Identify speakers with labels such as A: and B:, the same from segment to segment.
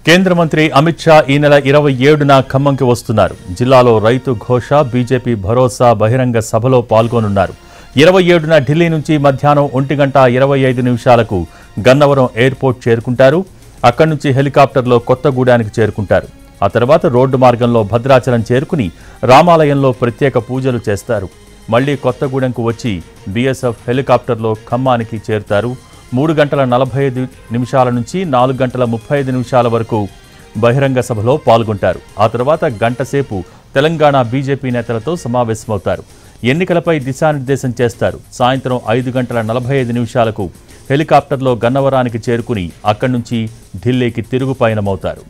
A: కేంద్ర మంత్రి అమిత్ షా ఈ నెల ఇరవై ఏడున ఖమ్మంకి వస్తున్నారు జిల్లాలో రైతు ఘోష బీజేపీ భరోసా బహిరంగ సభలో పాల్గొనున్నారు ఇరవై ఏడున ఢిల్లీ నుంచి మధ్యాహ్నం ఒంటి గంట ఇరవై ఐదు నిమిషాలకు గన్నవరం ఎయిర్పోర్ట్ చేరుకుంటారు అక్కడి నుంచి హెలికాప్టర్లో కొత్తగూడానికి చేరుకుంటారు ఆ తర్వాత రోడ్డు మార్గంలో భద్రాచలం చేరుకుని రామాలయంలో ప్రత్యేక పూజలు చేస్తారు మళ్లీ కొత్తగూడెంకు వచ్చి బీఎస్ఎఫ్ హెలికాప్టర్లో ఖమ్మానికి చేరుతారు మూడు గంటల నలభై ఐదు నిమిషాల నుంచి నాలుగు గంటల ముప్పై ఐదు నిమిషాల వరకు బహిరంగ సభలో పాల్గొంటారు ఆ తర్వాత గంట సేపు తెలంగాణ బీజేపీ నేతలతో సమావేశమవుతారు ఎన్నికలపై దిశానిర్దేశం చేస్తారు సాయంత్రం ఐదు గంటల నలభై ఐదు నిమిషాలకు హెలికాప్టర్లో గన్నవరానికి చేరుకుని అక్కడి నుంచి ఢిల్లీకి తిరుగు పయనమవుతారు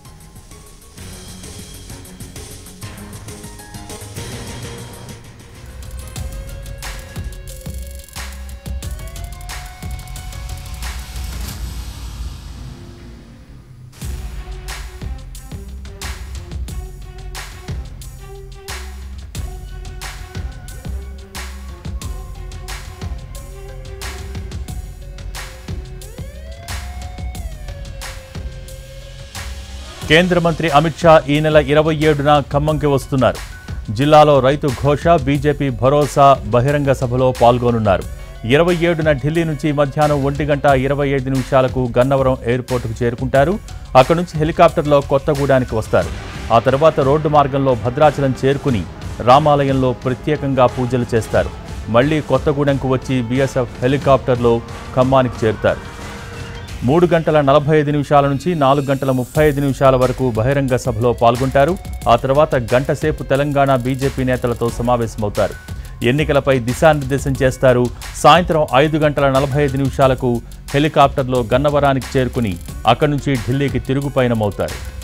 A: కేంద్ర మంత్రి అమిత్ షా ఈ నెల ఇరవై ఏడున ఖమ్మంకి వస్తున్నారు జిల్లాలో రైతు ఘోష బీజేపీ భరోసా బహిరంగ సభలో పాల్గొనున్నారు ఇరవై ఏడున ఢిల్లీ నుంచి మధ్యాహ్నం ఒంటి గంట ఇరవై ఐదు నిమిషాలకు గన్నవరం ఎయిర్పోర్టుకు చేరుకుంటారు అక్కడి నుంచి హెలికాప్టర్లో కొత్తగూడానికి వస్తారు ఆ తర్వాత రోడ్డు మార్గంలో భద్రాచలం చేరుకుని రామాలయంలో ప్రత్యేకంగా పూజలు చేస్తారు మళ్లీ కొత్తగూడెంకు వచ్చి బీఎస్ఎఫ్ హెలికాప్టర్లో ఖమ్మానికి చేరుతారు మూడు గంటల నలభై ఐదు నిమిషాల నుంచి నాలుగు గంటల ముప్పై ఐదు నిమిషాల వరకు బహిరంగ సభలో పాల్గొంటారు ఆ తర్వాత గంట సేపు తెలంగాణ బీజేపీ నేతలతో సమావేశమవుతారు ఎన్నికలపై దిశానిర్దేశం చేస్తారు సాయంత్రం ఐదు గంటల నలభై ఐదు నిమిషాలకు హెలికాప్టర్లో గన్నవరానికి చేరుకుని అక్కడి నుంచి ఢిల్లీకి తిరుగు పయనమవుతారు